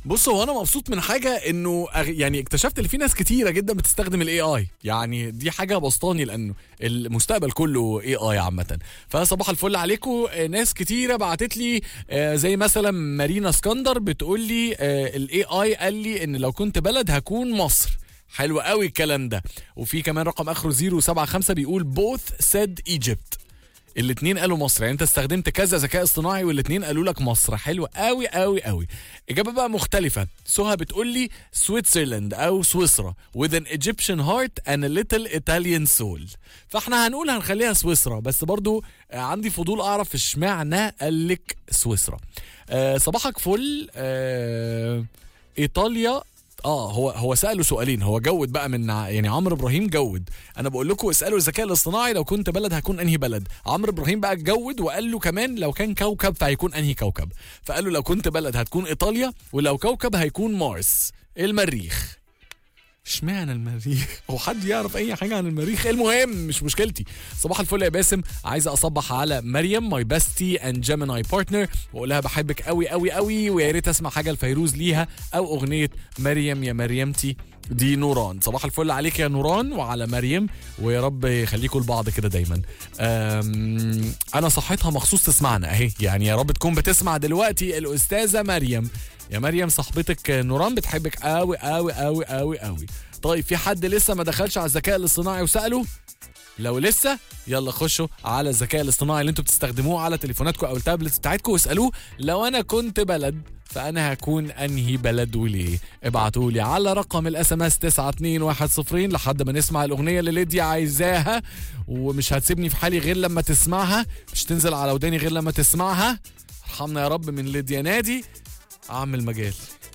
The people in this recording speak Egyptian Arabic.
بص هو انا مبسوط من حاجه انه أغ- يعني اكتشفت ان في ناس كتيره جدا بتستخدم الاي اي يعني دي حاجه بسطاني لانه المستقبل كله اي اي عامه فصباح الفل عليكم آه، ناس كتيره بعتت لي آه، زي مثلا مارينا اسكندر بتقول لي الاي اي قال لي ان لو كنت بلد هكون مصر حلو قوي الكلام ده وفي كمان رقم اخره 075 بيقول both said Egypt الاثنين قالوا مصر يعني انت استخدمت كذا ذكاء اصطناعي والاثنين قالوا لك مصر حلو قوي قوي قوي اجابه بقى مختلفه سهى بتقول لي سويتزرلاند او سويسرا with an Egyptian heart and a little Italian soul فاحنا هنقول هنخليها سويسرا بس برضو آه، عندي فضول اعرف اشمعنى قال لك سويسرا آه صباحك فل آه ايطاليا اه هو هو ساله سؤالين هو جود بقى من ع- يعني عمرو ابراهيم جود انا بقول لكم اسالوا الذكاء الاصطناعي لو كنت بلد هكون انهي بلد عمرو ابراهيم بقى جود وقال له كمان لو كان كوكب فهيكون انهي كوكب فقال له لو كنت بلد هتكون ايطاليا ولو كوكب هيكون مارس المريخ اشمعنى المريخ هو حد يعرف اي حاجه عن المريخ المهم مش مشكلتي صباح الفل يا باسم عايز اصبح على مريم ماي بيستي اند جيميناي بارتنر واقول لها بحبك قوي قوي قوي ويا ريت اسمع حاجه لفيروز ليها او اغنيه مريم يا مريمتي دي نوران صباح الفل عليك يا نوران وعلى مريم ويا رب يخليكم لبعض كده دايما أم، انا صحيتها مخصوص تسمعنا اهي يعني يا رب تكون بتسمع دلوقتي الاستاذه مريم يا مريم صاحبتك نوران بتحبك قوي قوي قوي قوي قوي طيب في حد لسه ما دخلش على الذكاء الاصطناعي وساله لو لسه يلا خشوا على الذكاء الاصطناعي اللي انتوا بتستخدموه على تليفوناتكم او التابلتس بتاعتكم واسالوه لو انا كنت بلد فانا هكون انهي بلد وليه ابعتوا لي على رقم الاس ام اس 92110 لحد ما نسمع الاغنيه اللي ليديا عايزاها ومش هتسيبني في حالي غير لما تسمعها مش تنزل على وداني غير لما تسمعها ارحمنا يا رب من ليديا نادي اعمل مجال